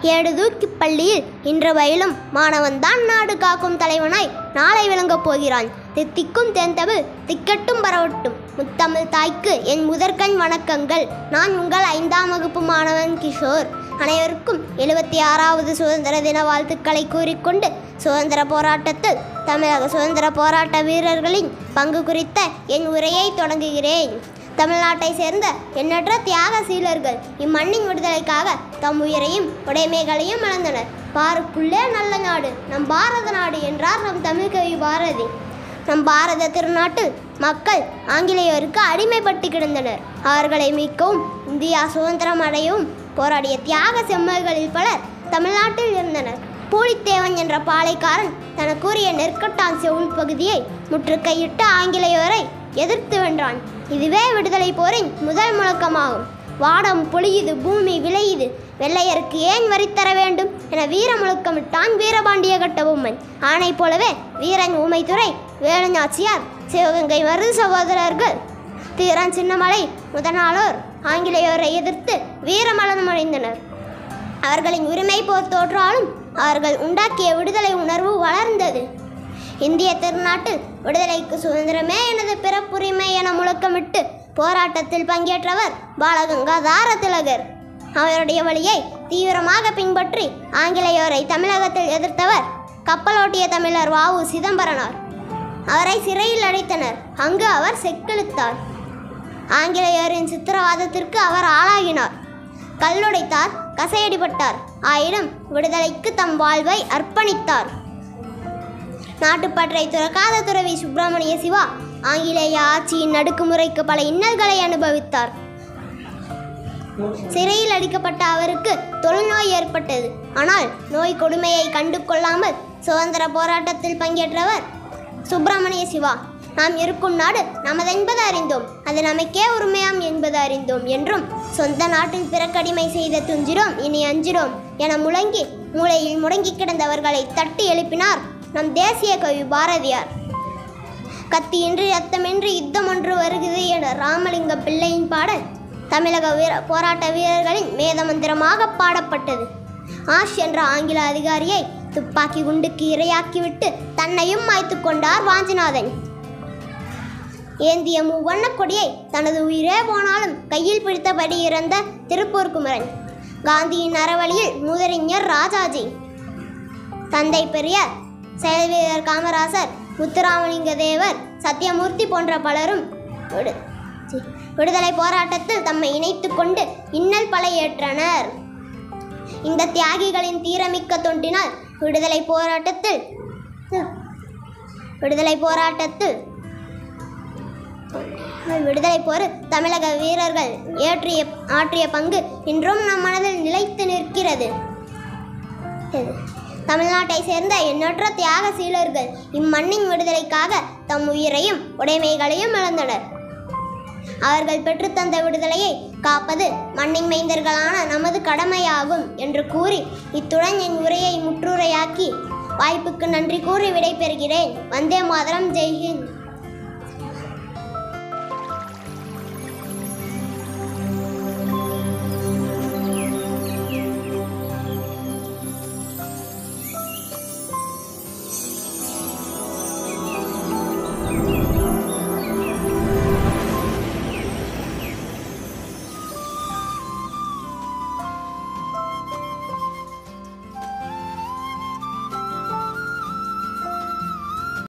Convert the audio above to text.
ஏடு தூக்கி பள்ளியில் இன்று வயலும் மாணவன்தான் நாடு காக்கும் தலைவனாய் நாளை விளங்கப் போகிறான் தித்திக்கும் தேந்தமிழ் திக்கட்டும் பரவட்டும் முத்தமிழ் தாய்க்கு என் முதற்கண் வணக்கங்கள் நான் உங்கள் ஐந்தாம் வகுப்பு மாணவன் கிஷோர் அனைவருக்கும் எழுபத்தி ஆறாவது சுதந்திர தின வாழ்த்துக்களை கூறிக்கொண்டு சுதந்திர போராட்டத்தில் தமிழக சுதந்திர போராட்ட வீரர்களின் பங்கு குறித்த என் உரையை தொடங்குகிறேன் தமிழ்நாட்டை சேர்ந்த எண்ணற்ற தியாக சீலர்கள் இம்மண்ணின் விடுதலைக்காக தம் உயிரையும் உடைமைகளையும் இழந்தனர் பாருக்குள்ளே நல்ல நாடு நம் பாரத நாடு என்றார் நம் தமிழ்கவி பாரதி நம் பாரத திருநாட்டில் மக்கள் ஆங்கிலேயருக்கு அடிமைப்பட்டு கிடந்தனர் அவர்களை மீட்கவும் இந்தியா சுதந்திரம் அடையவும் போராடிய தியாக செம்மல்களில் பலர் தமிழ்நாட்டில் இருந்தனர் பூலித்தேவன் என்ற பாளையக்காரன் தனக்குரிய நெற்கட்டான் செவுள் பகுதியை முற்றுகையிட்டு ஆங்கிலேயரை எதிர்த்து வென்றான் இதுவே விடுதலை போரின் முதல் முழக்கமாகும் வாடம் பொழியுது பூமி விளையுது வெள்ளையருக்கு ஏன் வரி தர வேண்டும் என வீர முழக்கமிட்டான் வீரபாண்டிய கட்டபொம்மன் ஆணை போலவே வீரன் ஊமைத்துறை வேலுநாச்சியார் சிவகங்கை மருது சகோதரர்கள் தீரன் சின்னமலை முதலாளோர் ஆங்கிலேயரை எதிர்த்து வீரமரணம் அடைந்தனர் அவர்களின் உரிமை போர் தோற்றாலும் அவர்கள் உண்டாக்கிய விடுதலை உணர்வு வளர்ந்தது இந்திய திருநாட்டில் விடுதலைக்கு சுதந்திரமே எனது பிறப்புரிமை என முழக்கமிட்டு போராட்டத்தில் பங்கேற்றவர் பாலகங்காதார திலகர் அவருடைய வழியை தீவிரமாக பின்பற்றி ஆங்கிலேயரை தமிழகத்தில் எதிர்த்தவர் கப்பலோட்டிய தமிழர் வாவு சிதம்பரனார் அவரை சிறையில் அடைத்தனர் அங்கு அவர் செக்கெழுத்தார் ஆங்கிலேயரின் சித்திரவாதத்திற்கு அவர் ஆளாகினார் கல்லுடைத்தார் கசையடிப்பட்டார் ஆயினும் விடுதலைக்கு தம் வாழ்வை அர்ப்பணித்தார் நாட்டுப்பற்றை துறக்காத துறவி சுப்பிரமணிய சிவா ஆங்கிலேய ஆட்சியின் நடுக்குமுறைக்கு பல இன்னல்களை அனுபவித்தார் சிறையில் அடிக்கப்பட்ட அவருக்கு தொழுநோய் ஏற்பட்டது ஆனால் நோய் கொடுமையை கண்டு கொள்ளாமல் சுதந்திர போராட்டத்தில் பங்கேற்றவர் சுப்பிரமணிய சிவா நாம் இருக்கும் நாடு நமதென்பது அறிந்தோம் அது நமக்கே உரிமையாம் என்பது அறிந்தோம் என்றும் சொந்த நாட்டில் பிறக்கடிமை செய்த துஞ்சிரோம் இனி அஞ்சிரோம் என முழங்கி மூளையில் முடங்கி கிடந்தவர்களை தட்டி எழுப்பினார் நம் தேசிய கவி பாரதியார் கத்தியின்றி ரத்தமின்றி யுத்தம் ஒன்று வருகிறது என ராமலிங்க பிள்ளையின் பாடல் தமிழக வீர போராட்ட வீரர்களின் மேதமந்திரமாக பாடப்பட்டது ஆஷ் என்ற ஆங்கில அதிகாரியை துப்பாக்கி குண்டுக்கு இரையாக்கிவிட்டு தன்னையும் மாய்த்து கொண்டார் வாஞ்சிநாதன் ஏந்திய மூவண்ணக் கொடியை தனது உயிரே போனாலும் கையில் பிடித்தபடி இறந்த திருப்பூர் குமரன் காந்தியின் அறவழியில் முதறிஞர் ராஜாஜி தந்தை பெரியார் செயல்வீரர் காமராசர் முத்துராமலிங்க தேவர் சத்யமூர்த்தி போன்ற பலரும் விடு சி, விடுதலை போராட்டத்தில் தம்மை இணைத்துக் கொண்டு இன்னல் பல ஏற்றனர் இந்த தியாகிகளின் தீரமிக்க தொண்டினால் விடுதலை போராட்டத்தில் விடுதலை போராட்டத்தில் விடுதலை போர் தமிழக வீரர்கள் ஏற்றிய ஆற்றிய பங்கு இன்றும் நம் மனதில் நிலைத்து நிற்கிறது இது. தமிழ்நாட்டை சேர்ந்த எண்ணற்ற தியாக சீலர்கள் இம்மண்ணின் விடுதலைக்காக தம் உயிரையும் உடைமைகளையும் இழந்தனர் அவர்கள் பெற்றுத்தந்த விடுதலையை காப்பது மண்ணின் மைந்தர்களான நமது கடமையாகும் என்று கூறி இத்துடன் என் உரையை முற்றுரையாக்கி வாய்ப்புக்கு நன்றி கூறி விடைபெறுகிறேன் வந்தே மாதரம் ஜெய்ஹிந்த்